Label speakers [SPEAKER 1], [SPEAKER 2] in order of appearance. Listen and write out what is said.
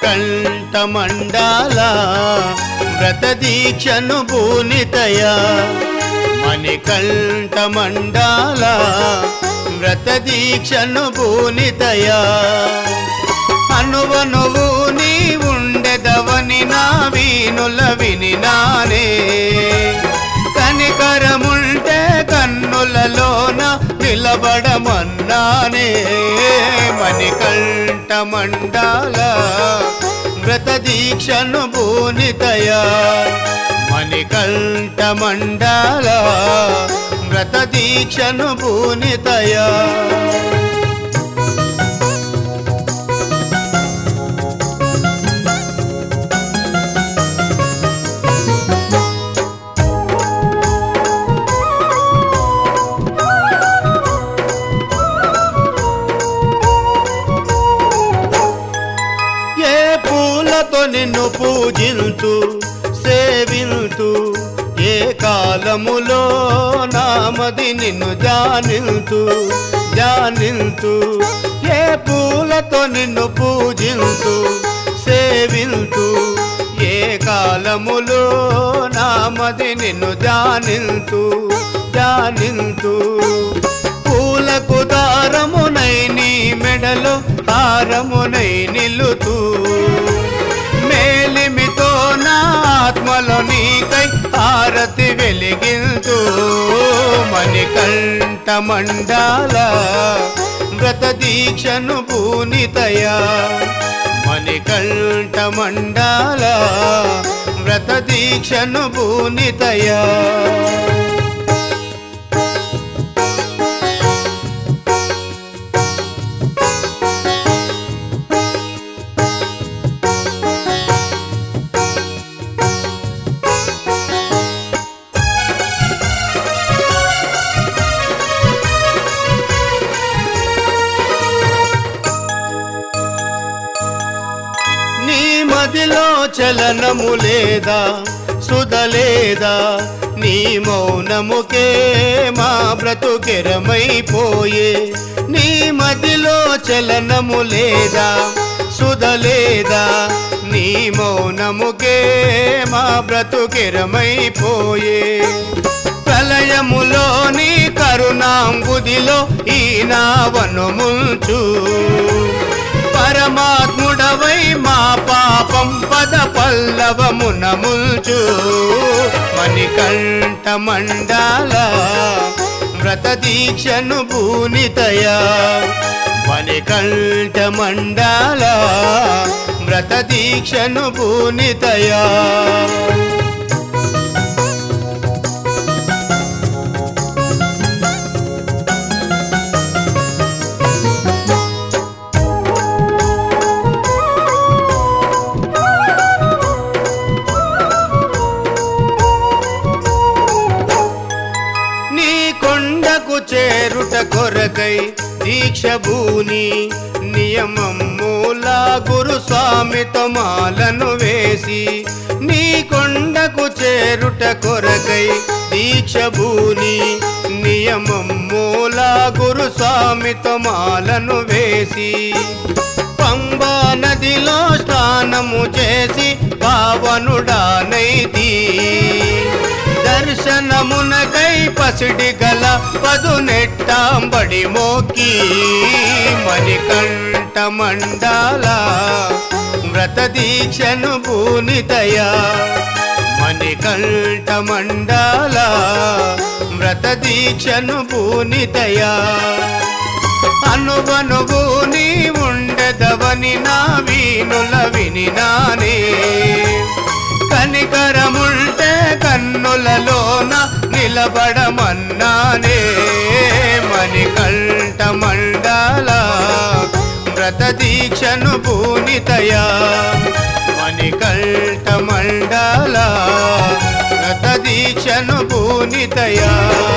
[SPEAKER 1] Manikanta mandala వ్రత దీక్షను భూనితయ Manikanta mandala వ్రత దీక్షను భూనితయ అనువనువు నీ ఉండెదవని నా వీనుల వినినానే కనికరముంటే కన్నులలోన నిలబడమన్నానే మణికంఠ మండాల వ్రత దీక్షను భూనితయ మణికంఠ మండాల వ్రత దీక్షను భూనితయ ఏ పూలతో నిన్ను పూజింతు సేవింతు ఏ కాలములో నామది నిన్ను జానింతు జానింతు ఏ పూలతో నిన్ను పూజింతు సేవింతు ఏ కాలములో నామది నిన్ను జానింతు జానింతు పూలకు దారమునై నీ మెడలో హారమునై నిలుతూ మేలిమితో నా ఆత్మలో నీకై హారతి వెలిగించు మణికంఠ మండాల వ్రత దీక్షను పూనితయా మణికంఠ మండాల వ్రత దీక్షను పూనితయా నీ మదిలో చలనము లేదా సుధలేదా నీ మౌనముకే మా బ్రతుకెరమైపోయే నీ మదిలో చలనము లేదా సుధలేదా నీ మౌనముకే మా బ్రతుకెరమైపోయే ప్రళయములోని కరుణాంబుదిలో ఈ నావను ముంచు పరమాత్ముడవై మా పాపం పద పల్లవమున ముల్చు మణికంఠ మండాల వ్రత దీక్షను భూనితయా మణికంఠ మండాల వ్రత దీక్షను భూనితయా నీ కొండకు చేరుట కొరకై దీక్ష భూని నియమములా గురు స్వామితో మాలను వేసి నీ కొండకు చేరుట కొరకై దీక్ష భూని నియమములా గురు స్వామితో మాలను వేసి పంబా నదిలో స్నానము చేసి పావనుడానైతి దర్శనమునకై పసిడి గల పదునెట్టాంబడి మోకి మణికంఠ మండాల వ్రత దీక్షను భూనితయా మణికంఠ మండాల వ్రత దీక్షను భూనితయా అనువనువు నీ ఉండదవని నా వీనుల వినినానే కనికరముంటే కన్నులలోన నిలబడమన్నానే మణికంఠ మండాల వ్రత దీక్షను భూనితయా మణికంఠ మండాల వ్రత దీక్షను భూనితయా